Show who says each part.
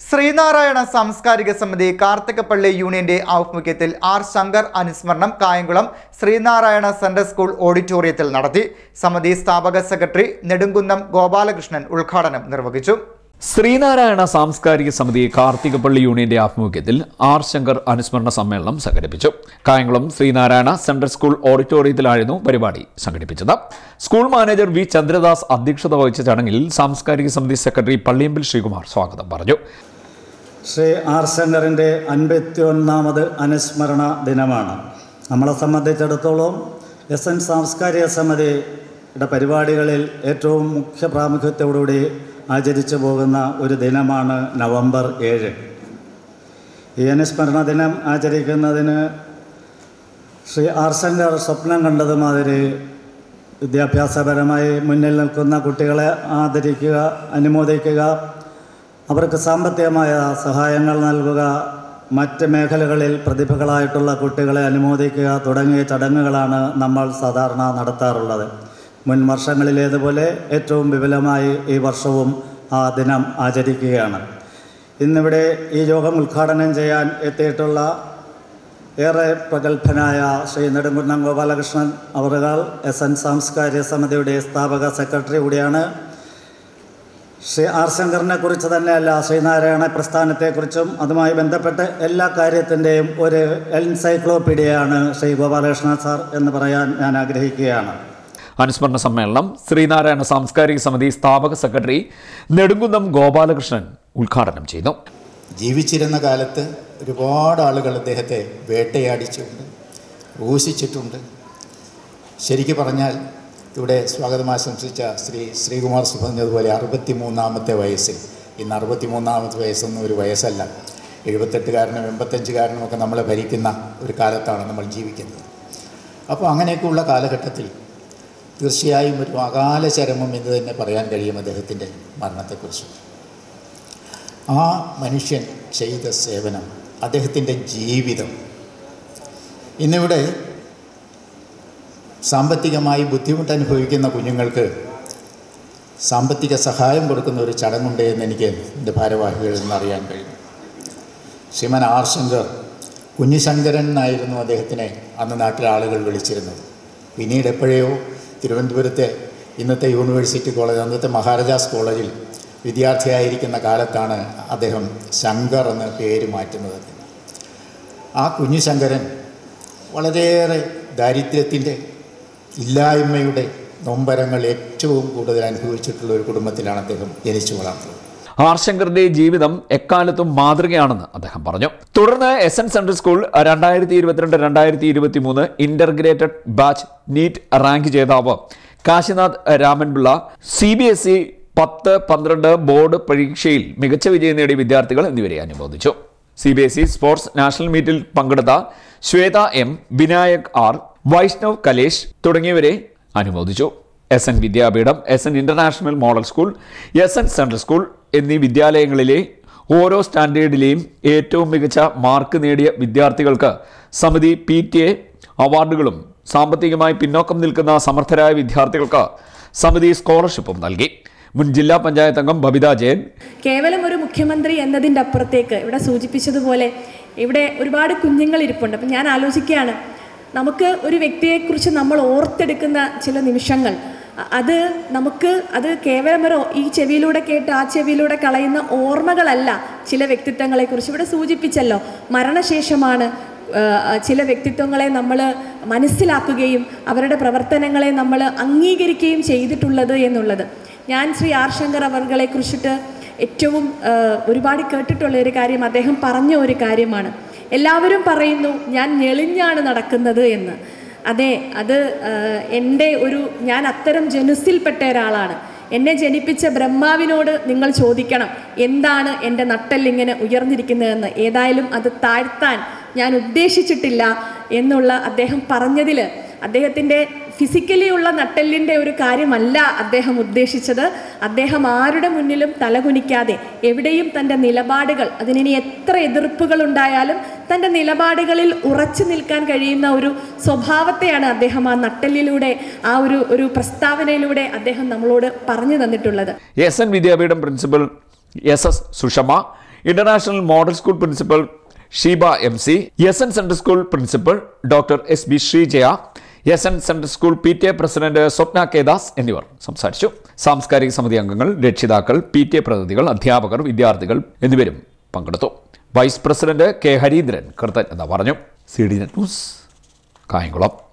Speaker 1: ശ്രീനാരായണ സാംസ്കാരിക സമിതി കാർത്തികപ്പള്ളി യൂണിയന്റെ ആഭിമുഖ്യത്തിൽ ആർ ശങ്കർ അനുസ്മരണം കായംകുളം ശ്രീനാരായണ സെൻട്രൽ സ്കൂൾ ഓഡിറ്റോറിയത്തിൽ നടത്തി സമിതി സ്ഥാപക സെക്രട്ടറി നെടുങ്കുന്നം ഗോപാലകൃഷ്ണൻ ഉദ്ഘാടനം നിർവഹിച്ചു
Speaker 2: ശ്രീനാരായണ സാംസ്കാരിക സമിതി കാർത്തികപ്പള്ളി യൂണിയന്റെ ആഭിമുഖ്യത്തിൽ ആർ ശങ്കർ അനുസ്മരണ സമ്മേളനം സംഘടിപ്പിച്ചു കായംകുളം ശ്രീനാരായണ സെൻട്രൽ സ്കൂൾ ഓഡിറ്റോറിയത്തിലായിരുന്നു പരിപാടി സംഘടിപ്പിച്ചത് സ്കൂൾ മാനേജർ വി ചന്ദ്രദാസ് അധ്യക്ഷത വഹിച്ച ചടങ്ങിൽ സാംസ്കാരിക സമിതി സെക്രട്ടറി പള്ളിയമ്പിൽ ശ്രീകുമാർ സ്വാഗതം പറഞ്ഞു
Speaker 3: ശ്രീ ആർ ശങ്കറിൻ്റെ അൻപത്തി ഒന്നാമത് അനുസ്മരണ ദിനമാണ് നമ്മളെ സംബന്ധിച്ചിടത്തോളം എസ് എൻ സാംസ്കാരിക സമിതിയുടെ പരിപാടികളിൽ ഏറ്റവും മുഖ്യ പ്രാമുഖ്യത്തോടുകൂടി ആചരിച്ചു പോകുന്ന ഒരു ദിനമാണ് നവംബർ ഏഴ് ഈ അനുസ്മരണ ദിനം ആചരിക്കുന്നതിന് ശ്രീ ആർ ശങ്കർ സ്വപ്നം കണ്ടതുമാതിരി വിദ്യാഭ്യാസപരമായി മുന്നിൽ നിൽക്കുന്ന കുട്ടികളെ ആദരിക്കുക അനുമോദിക്കുക അവർക്ക് സാമ്പത്തികമായ സഹായങ്ങൾ നൽകുക മറ്റ് മേഖലകളിൽ പ്രതിഭകളായിട്ടുള്ള കുട്ടികളെ അനുമോദിക്കുക തുടങ്ങിയ ചടങ്ങുകളാണ് നമ്മൾ സാധാരണ നടത്താറുള്ളത് മുൻ വർഷങ്ങളിലേതുപോലെ ഏറ്റവും വിപുലമായി ഈ വർഷവും ആ ദിനം ആചരിക്കുകയാണ് ഇന്നിവിടെ ഈ യോഗം ഉദ്ഘാടനം ചെയ്യാൻ എത്തിയിട്ടുള്ള ഏറെ പ്രഗത്ഭനായ ശ്രീ നെടുങ്കുന്നം ഗോപാലകൃഷ്ണൻ അവറുകൾ എസ് എൻ സാംസ്കാരിക സമിതിയുടെ സ്ഥാപക സെക്രട്ടറി കൂടിയാണ് ശ്രീ ആർ ശങ്കറിനെ കുറിച്ച് തന്നെയല്ല ശ്രീനാരായണ പ്രസ്ഥാനത്തെക്കുറിച്ചും അതുമായി ബന്ധപ്പെട്ട എല്ലാ കാര്യത്തിൻ്റെയും ഒരു എൻസൈക്ലോപീഡിയയാണ് ശ്രീ ഗോപാലകൃഷ്ണൻ സാർ എന്ന് പറയാൻ ഞാൻ ആഗ്രഹിക്കുകയാണ്
Speaker 2: അനുസ്മരണ സമ്മേളനം ശ്രീനാരായണ സാംസ്കാരിക സമിതി സ്ഥാപക സെക്രട്ടറി നെടുങ്കുന്നം ഗോപാലകൃഷ്ണൻ ഉദ്ഘാടനം ചെയ്തു
Speaker 4: ജീവിച്ചിരുന്ന കാലത്ത് ഒരുപാട് ആളുകൾ അദ്ദേഹത്തെ വേട്ടയാടിച്ചിട്ടുണ്ട് ക്രൂശിച്ചിട്ടുണ്ട് ശരിക്കു പറഞ്ഞാൽ ഇവിടെ സ്വാഗതം ആശംസിച്ച ശ്രീ ശ്രീകുമാർ സു പറഞ്ഞതുപോലെ അറുപത്തി മൂന്നാമത്തെ വയസ്സിൽ ഇന്ന് അറുപത്തി മൂന്നാമത്തെ വയസ്സൊന്നും ഒരു വയസ്സല്ല എഴുപത്തെട്ടുകാരനും എൺപത്തഞ്ചുകാരനും ഒക്കെ നമ്മളെ ഭരിക്കുന്ന ഒരു കാലത്താണ് നമ്മൾ ജീവിക്കുന്നത് അപ്പോൾ അങ്ങനെയൊക്കെയുള്ള കാലഘട്ടത്തിൽ തീർച്ചയായും ഒരു അകാല ചരമം എന്ന് തന്നെ പറയാൻ കഴിയും അദ്ദേഹത്തിൻ്റെ മരണത്തെക്കുറിച്ച് ആ മനുഷ്യൻ ചെയ്ത സേവനം അദ്ദേഹത്തിൻ്റെ ജീവിതം ഇന്നിവിടെ സാമ്പത്തികമായി ബുദ്ധിമുട്ട് അനുഭവിക്കുന്ന കുഞ്ഞുങ്ങൾക്ക് സാമ്പത്തിക സഹായം കൊടുക്കുന്ന ഒരു ചടങ്ങുണ്ട് എന്ന് എനിക്ക് എൻ്റെ ഭാരവാഹികളിൽ നിന്ന് അറിയാൻ കഴിയും ശ്രീമൻ ആർ ശങ്കർ കുഞ്ഞുശങ്കരൻ എന്നായിരുന്നു അദ്ദേഹത്തിനെ അന്ന് നാട്ടിലെ ആളുകൾ വിളിച്ചിരുന്നത് പിന്നീട് എപ്പോഴയോ തിരുവനന്തപുരത്തെ ഇന്നത്തെ യൂണിവേഴ്സിറ്റി കോളേജ് അന്നത്തെ മഹാരാജാസ് കോളേജിൽ വിദ്യാർത്ഥിയായിരിക്കുന്ന കാലത്താണ് അദ്ദേഹം ശങ്കർ എന്ന പേര് മാറ്റുന്നത് ആ കുഞ്ഞു ശങ്കരൻ വളരെയേറെ ദാരിദ്ര്യത്തിൻ്റെ ഇല്ലായ്മയുടെ നൊമ്പരങ്ങൾ ഏറ്റവും കൂടുതൽ അനുഭവിച്ചിട്ടുള്ള ഒരു കുടുംബത്തിലാണ് അദ്ദേഹം ജനിച്ചു വളർന്നത്
Speaker 2: ആർ ശങ്കറിന്റെ ജീവിതം എക്കാലത്തും മാതൃകയാണെന്ന് അദ്ദേഹം പറഞ്ഞു തുടർന്ന് എസ് എൻ സെൻട്രൽ സ്കൂൾ രണ്ടായിരത്തി ഇരുപത്തിരണ്ട് രണ്ടായിരത്തി ഇരുപത്തി മൂന്ന് ഇന്റർഗ്രേറ്റഡ് ബാച്ച് നീറ്റ് റാങ്ക് ജേതാവ് Kashinath Raman Pillai C B S E പത്ത് പന്ത്രണ്ട് ബോർഡ് പരീക്ഷയിൽ മികച്ച വിജയം നേടിയ വിദ്യാർത്ഥികൾ എന്നിവരെ അനുമോദിച്ചു C B S E sports national മീറ്റിൽ പങ്കെടുത്ത ശ്വേത എം വിനായക് ആർ വൈഷ്ണവ് കലേഷ് തുടങ്ങിയവരെ അനുമോദിച്ചു S N Vidyapeetham S N international model school S N central school എന്നീ വിദ്യാലയങ്ങളിലെ ഓരോ സ്റ്റാൻഡേർഡിലെയും ഏറ്റവും മികച്ച മാർക്ക് നേടിയ വിദ്യാർത്ഥികൾക്ക് സമിതി പി ടി എ അവാർഡുകളും സാമ്പത്തികമായി പിന്നോക്കം നിൽക്കുന്ന സമർത്ഥരായ വിദ്യാർത്ഥികൾക്ക് സമിതി സ്കോളർഷിപ്പും നൽകി മുൻ ജില്ലാ പഞ്ചായത്ത് അംഗം ബബിത ജയൻ
Speaker 5: കേവലം ഒരു മുഖ്യമന്ത്രി എന്നതിൻ്റെ അപ്പുറത്തേക്ക് ഇവിടെ സൂചിപ്പിച്ചതുപോലെ ഇവിടെ ഒരുപാട് കുഞ്ഞുങ്ങൾ ഇരിപ്പുണ്ട് അപ്പം ഞാൻ ആലോചിക്കുകയാണ് നമുക്ക് ഒരു വ്യക്തിയെക്കുറിച്ച് നമ്മൾ ഓർത്തെടുക്കുന്ന ചില നിമിഷങ്ങൾ അ- അത് നമുക്ക് അത് കേവലം ഒരു ഈ ചെവിയിലൂടെ കേട്ട് ആ ചെവിയിലൂടെ കളയുന്ന ഓർമ്മകളല്ല ചില വ്യക്തിത്വങ്ങളെക്കുറിച്ച് ഇവിടെ സൂചിപ്പിച്ചല്ലോ മരണശേഷമാണ് ആ, ചില വ്യക്തിത്വങ്ങളെ നമ്മൾ മനസ്സിലാക്കുകയും അവരുടെ പ്രവർത്തനങ്ങളെ നമ്മൾ അംഗീകരിക്കുകയും ചെയ്തിട്ടുള്ളത് എന്നുള്ളത് ഞാൻ ശ്രീ ആർ ശങ്കർ അവർകളെ കുറിച്ചിട്ട് ഏറ്റവും ആ, ഒരുപാട് കേട്ടിട്ടുള്ള ഒരു കാര്യം അദ്ദേഹം പറഞ്ഞ ഒരു കാര്യമാണ് എല്ലാവരും പറയുന്നു ഞാൻ ഞെളിഞ്ഞാണ് നടക്കുന്നത് എന്ന് അതെ അത് ആ, എൻ്റെ ഒരു ഞാൻ അത്തരം ജനുസിൽപ്പെട്ട ഒരാളാണ് എന്നെ ജനിപ്പിച്ച ബ്രഹ്മാവിനോട് നിങ്ങൾ ചോദിക്കണം എന്താണ് എൻ്റെ നട്ടെല്ലിങ്ങനെ ഉയർന്നിരിക്കുന്നതെന്ന് ഏതായാലും അത് താഴ്ത്താൻ ഞാൻ ഉദ്ദേശിച്ചിട്ടില്ല എന്നുള്ള അദ്ദേഹം പറഞ്ഞതിൽ അദ്ദേഹത്തിൻ്റെ ഫിസിക്കലി ഉള്ള നട്ടെല്ലിൻ്റെ ഒരു കാര്യമല്ല അദ്ദേഹം ഉദ്ദേശിച്ചത് അദ്ദേഹം ആരുടെ മുന്നിലും തലകുനിക്കാതെ എവിടെയും തൻ്റെ നിലപാടുകൾ അതിനി എത്ര എതിർപ്പുകൾ ഉണ്ടായാലും തൻ്റെ നിലപാടുകളിൽ ഉറച്ചു നിൽക്കാൻ കഴിയുന്ന ഒരു സ്വഭാവത്തെയാണ് അദ്ദേഹം ആ നട്ടെല്ലിലൂടെ ആ ഒരു ഒരു പ്രസ്താവനയിലൂടെ അദ്ദേഹം നമ്മളോട് പറഞ്ഞു തന്നിട്ടുള്ളത്
Speaker 2: S N Vidyapeetham principal S S Sushama international model school principal Sheeba M C S N central school principal doctor S B Sreejaya S N central school P T A president Swapna Kedas എന്നിവർ സംസാരിച്ചു സാംസ്കാരിക സമിതി അംഗങ്ങൾ രക്ഷിതാക്കൾ പി ടി എ പ്രതിനിധികൾ അധ്യാപകർ വിദ്യാർത്ഥികൾ എന്നിവരും പങ്കെടുത്തു വൈസ് പ്രസിഡന്റ് കെ ഹരീന്ദ്രൻ കൃതജ്ഞത പറഞ്ഞു C D net news Kayamkulam